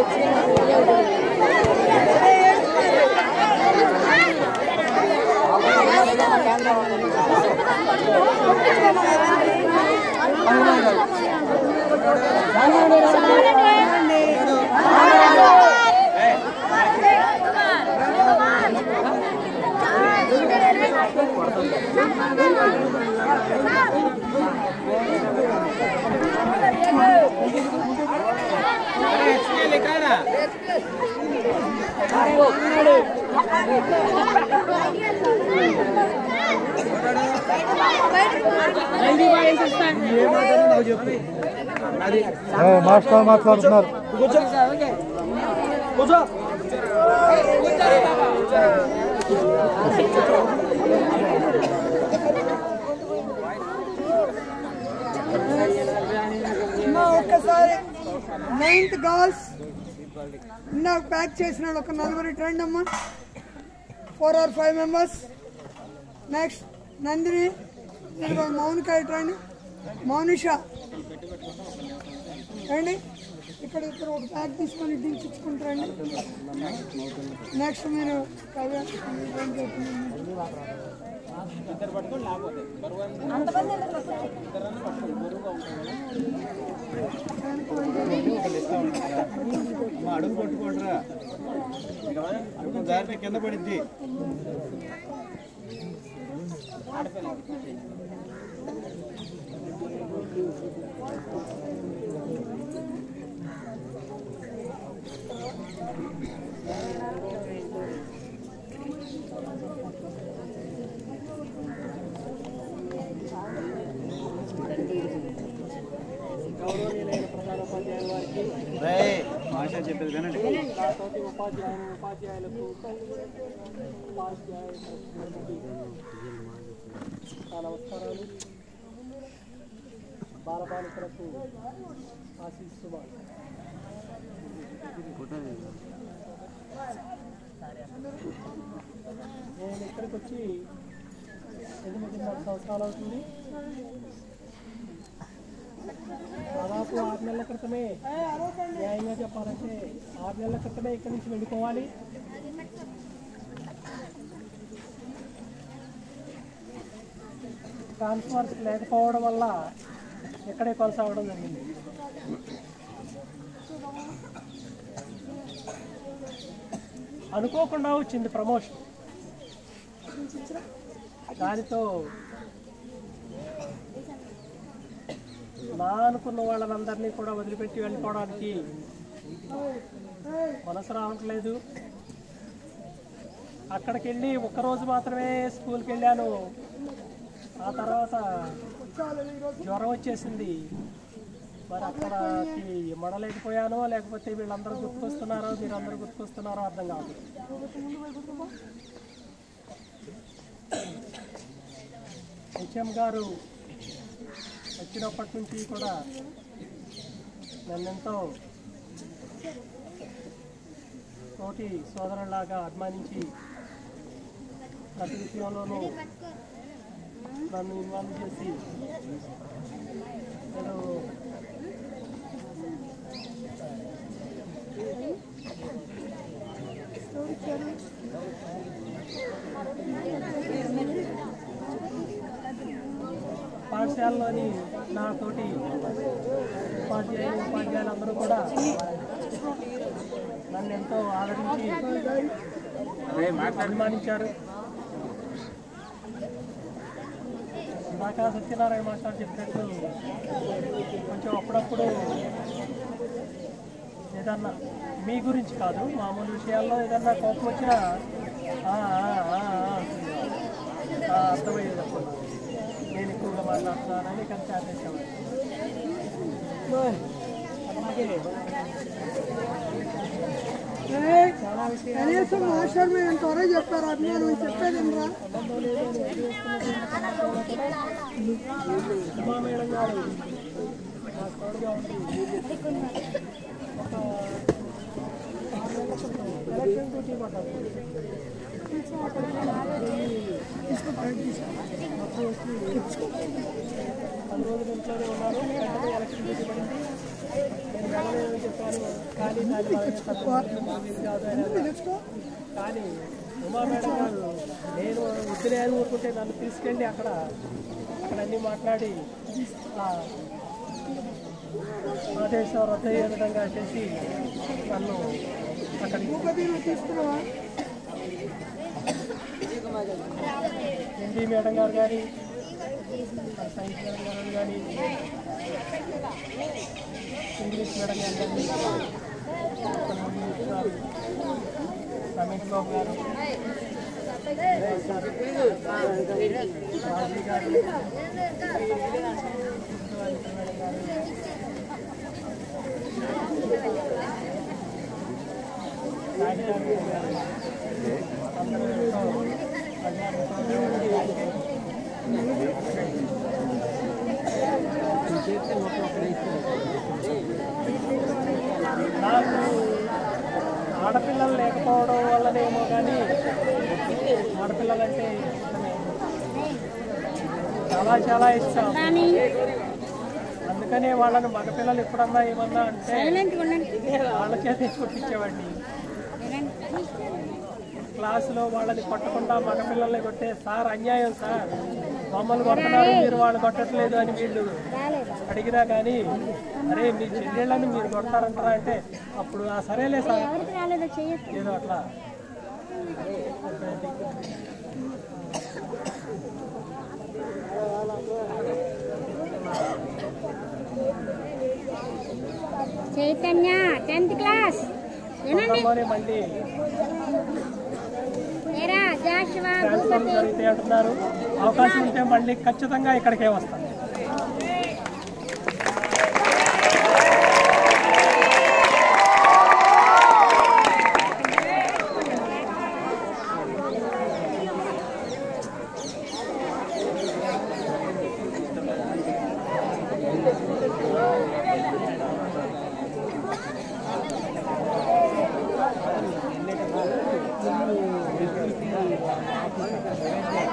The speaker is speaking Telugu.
మాస్టర్ మాట్లాడుతున్నారు అమ్మా ఒక్కసారి నైన్త్ గర్ల్స్ ఇందాక ప్యాక్ చేసిన వాళ్ళు ఒక నలుగురు ట్రెండ్ అమ్మా four or five members next Nandini ఇదిగో మౌనిక ట్రెండ్ మౌనిష రండి ఇక్కడ ఇక్కడ ఒక ప్యాక్ తీసుకొని దించుకుంటారండి నెక్స్ట్ మీరు కవ్య ఏం చెప్తున్నారు? అడుగు పట్టుకోండిరా అడుగు జారితే కింద పడిద్ది రేయ్, భాష చెప్పేది వినండి నమస్కారాలు బాలబాలికలకు ఆశీస్సుమాలు నేను ఇక్కడికి వచ్చి ఎనిమిదిన్నర సంవత్సరాలు అవుతుంది దాదాపు ఆరు నెలల క్రితమే న్యాయంగా చెప్పాలంటే ఆరు నెలల క్రితమే ఇక్కడి నుంచి వెళ్ళిపోవాలి ట్రాన్స్ఫర్స్ లేకపోవడం వల్ల ఇక్కడే కొనసాగడం జరిగింది అనుకోకుండా వచ్చింది ప్రమోషన్ దానితో నా అనుకున్న వాళ్ళందరినీ కూడా వదిలిపెట్టి వెళ్ళిపోవడానికి మనసు రావట్లేదు అక్కడికి వెళ్ళి ఒక్కరోజు మాత్రమే స్కూల్కి వెళ్ళాను ఆ తర్వాత జ్వరం వచ్చేసింది మరి అక్కడకి మడలేకపోయానో లేకపోతే వీళ్ళందరూ గుర్తుకొస్తున్నారో మీరందరూ గుర్తుకొస్తున్నారో అర్థం కాదు హెచ్ఎం గారు వచ్చినప్పటి నుంచి కూడా నన్నెంతో తోటి సోదరులాగా అభిమానించి ప్రతి విషయంలోనూ నన్ను ఇన్వాల్వ్ చేసి నేను పాఠశాలలోని నాతోటి ఉపాధ్యాయులు ఉపాధ్యాయులందరూ కూడా నన్ను ఎంతో ఆదరించి అభిమానించారు ఇందాక సత్యనారాయణ మాస్టర్ చెప్పినట్టు కొంచెం అప్పుడప్పుడు ఏదన్నా మీ గురించి కాదు మామూలు విషయాల్లో ఏదన్నా కోపం వచ్చినా "ఆ, ఆ, ఆ, ఆ" ఆ, అర్థమయ్యేది అప్పుడు నేను ఎక్కువగా మాట్లాడుతున్నానని కలిసి ఆపేసేవాడు ఏయ్, కనీసం మాస్టర్ మీరు త్వరగా చెప్పారు అభిమానం చెప్పేది రా ఉమా మేడం గారు నా తోడుగా ఉండి ఒక ఎలక్షన్ డ్యూటీ పడ్డారు పది రోజులు ఇంట్లోనే ఉన్నారు వెంటనే ఎలక్షన్ డ్యూటీ పడింది నేను వెళ్ళలేదని చెప్పాను కానీ దాని వల్ల ఇది కాదు అని అన్నారు. తెచ్చుకో కానీ ఉమా మేడం గారు నేను వద్దులే అని ఊరుకుంటే నన్ను తీసుకెళ్ళి అక్కడ అక్కడ అన్నీ మాట్లాడి ఆ ఆదేశం రద్దు అయ్యే విధంగా చేసి నన్ను అక్కడికి మూగది నువ్వు తీసుకున్నావా హిందీ మేడం గారు కానీ సైన్స్ మేడం గారు కానీ ఇంగ్లీష్ మేడం గారు కానీ కొంతమంది ఇచ్చినారు. రమేష్ బాబు గారు రాజీ గారు మేడం గారు రాజీ గారు అందరూ ఎంతో నాకు ఆడపిల్లలు లేకపోవడం వల్లనేమో కానీ ఆడపిల్లలంటే ఇష్టమే. చాలా చాలా ఇష్టం అందుకనే వాళ్ళని మగపిల్లలు ఎప్పుడన్నా ఏమన్నా అంటే వాళ్ళ చేతి కొట్టించేవాడిని క్లాసులో వాళ్ళని కొట్టకుండా మగపిల్లల్ని కొట్టే సార్ అన్యాయం సార్ మమ్మల్ని కొడుతున్నారు మీరు వాళ్ళు కొట్టట్లేదు అని వీళ్ళు అడిగినా కానీ అరే మీ చెల్లెళ్ళని మీరు కొడతారంటారా అంటే అప్పుడు ఆ సరేలే సార్ ఏదో అట్లా చైతన్య టెన్త్ క్లాస్ వినండి కుటుంబంలోనే మళ్ళీ ఏరా జాషువా ట్రాన్స్ఫర్ భూపతి జరిగితే అంటున్నారు అవకాశం ఉంటే మళ్ళీ ఖచ్చితంగా ఇక్కడికే వస్తాను ఆ